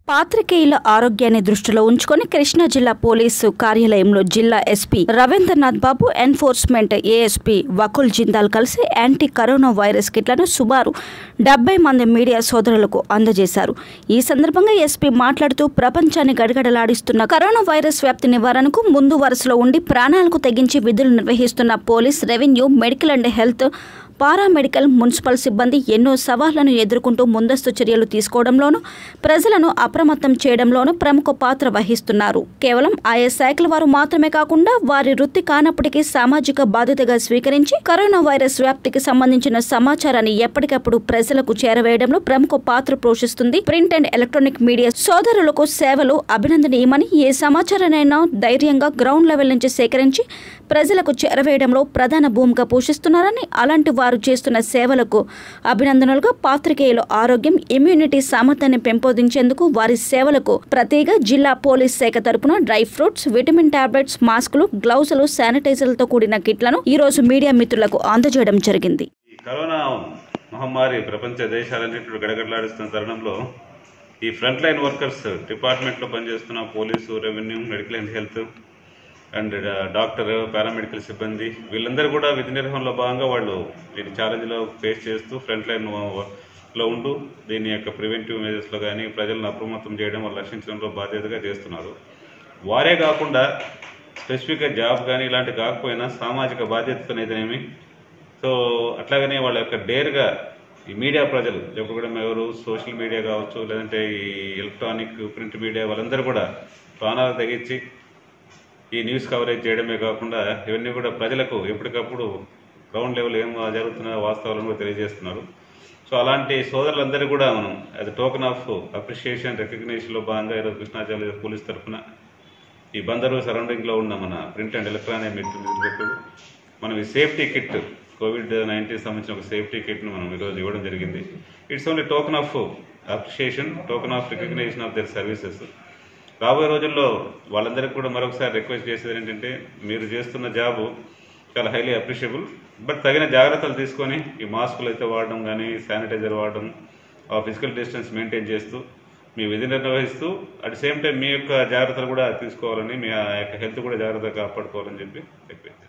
పాత్రికేయుల ఆరోగ్యాన్ని దృష్టిలో ఉంచుకొని కృష్ణా జిల్లా పోలీసు కార్యాలయంలో జిల్లా SP Ravindranath Babu enforcement ASP Vakul Jindal కలిసి యాంటీ కరోనా వైరస్ కిట్లను సుమారు డెబ్బై మంది మీడియా సోదరులకు అందజేశారు ఈ సందర్భంగా ఎస్పీ మాట్లాడుతూ ప్రపంచాన్ని గడగడలాడిస్తున్న కరోనా వైరస్ వ్యాప్తి నివారణకు ముందు వరుసలో ఉండి ప్రాణాలకు తెగించి విధులు నిర్వహిస్తున్న police revenue medical and health paramedical municipal సిబ్బంది ఎన్నో సవాళ్లను ఎదుర్కొంటూ ముందస్తు చర్యలు తీసుకోవడంలోనూ ప్రజలను అప్రమత్తం చేయడంలోనూ ప్రముఖ పాత్ర వహిస్తున్నారు కేవలం ఆయా శాఖల వారు మాత్రమే కాకుండా వారి వృత్తి కానప్పటికీ సామాజిక బాధ్యతగా స్వీకరించి కరోనా వైరస్ వ్యాప్తికి సంబంధించిన సమాచారాన్ని ఎప్పటికప్పుడు ప్రజలకు చేరవేయడంలో ప్రముఖ పాత్ర పోషిస్తుంది ప్రింట్ అండ్ ఎలక్ట్రానిక్ మీడియా సోదరులకు సేవలు అభినందనీయమని ఏ సమాచారాన్నైనా ధైర్యంగా గ్రౌండ్ లెవెల్ నుంచి సేకరించి ప్రజలకు చేరవేయడంలో ప్రధాన భూమిక పోషిస్తున్నారని అలాంటి వారు చేస్తున్న సేవలకు అభినందనలుగా పాత్రికేయుల ఆరోగ్యం ఇమ్యూనిటీ సామర్థ్యాన్ని పెంపొందించేందుకు వారి సేవలకు ప్రతిగా జిల్లా పోలీస్ శాఖ తరపున డ్రై ఫ్రూట్స్ విటమిన్ టాబ్లెట్స్ మాస్కులు గ్లౌజులు శానిటైజర్లతో కూడిన కిట్లను ఈ రోజు మీడియా మిత్రులకు అందజేయడం జరిగింది ఈ కరోనా మహమ్మారి ప్రపంచ దేశాలన్నింటిలో గడగడలాడిస్తున్న తరుణంలో ఈ ఫ్రంట్ లైన్ వర్కర్స్ డిపార్ట్మెంట్లో పనిచేస్తున్న police revenue medical and health and doctor paramedical సిబ్బంది వీళ్ళందరూ కూడా విధి నిర్వహణలో భాగంగా వాళ్ళు దీని ఛాలెంజ్లో ఫేస్ చేస్తూ ఫ్రంట్ లైన్ లో ఉంటూ దీని యొక్క ప్రివెంటివ్ మెజర్స్లో కానీ ప్రజలను అప్రమత్తం చేయడం వాళ్ళు రక్షించడంలో బాధ్యతగా చేస్తున్నారు వారే కాకుండా స్పెసిఫిక్గా జాబ్ కానీ ఇలాంటి కాకపోయినా సామాజిక బాధ్యతతోనేదేమి సో అట్లాగనే వాళ్ళ యొక్క డేర్గా ఈ మీడియా ప్రజలు ఎప్పుడు కూడా ఎవరు సోషల్ మీడియా కావచ్చు లేదంటే ఈ ఎలక్ట్రానిక్ ప్రింట్ మీడియా వాళ్ళందరూ కూడా ప్రాణాలు తెగించి ఈ న్యూస్ కవరేజ్ చేయడమే కాకుండా ఇవన్నీ కూడా ప్రజలకు ఎప్పటికప్పుడు గ్రౌండ్ లెవెల్ ఏం జరుగుతున్న వాస్తవాలను కూడా తెలియజేస్తున్నారు సో అలాంటి సోదరులందరూ కూడా మనం యాజ్ టోకెన్ ఆఫ్ అప్రిషియేషన్ రికగ్నేషన్లో భాగంగా ఈరోజు కృష్ణా జిల్లా పోలీస్ తరఫున ఈ బందరు సరౌండింగ్లో ఉన్న మన ప్రింట్ అండ్ ఎలక్ట్రానిక్ మిత్రులకు మనం ఈ సేఫ్టీ కిట్ కోవిడ్ నైన్టీన్ సంబంధించిన ఒక సేఫ్టీ కిట్ను మనం ఈరోజు ఇవ్వడం జరిగింది it's only token of appreciation token of recognition of their services రాబోయే రోజుల్లో వాళ్ళందరికీ కూడా మరొకసారి రిక్వెస్ట్ చేసేది ఏంటంటే మీరు చేస్తున్న జాబు చాలా హైలీ అప్రిషియబుల్ బట్ తగిన జాగ్రత్తలు తీసుకొని ఈ మాస్కులు అయితే వాడడం కానీ శానిటైజర్ వాడడం ఆ ఫిజికల్ డిస్టెన్స్ మెయింటైన్ చేస్తూ మీ విధి నిర్వహిస్తూ అట్ సేమ్ టైం మీ యొక్క జాగ్రత్తలు కూడా తీసుకోవాలని మీ ఆ యొక్క హెల్త్ కూడా జాగ్రత్తగా కాపాడుకోవాలని చెప్పి చెప్పి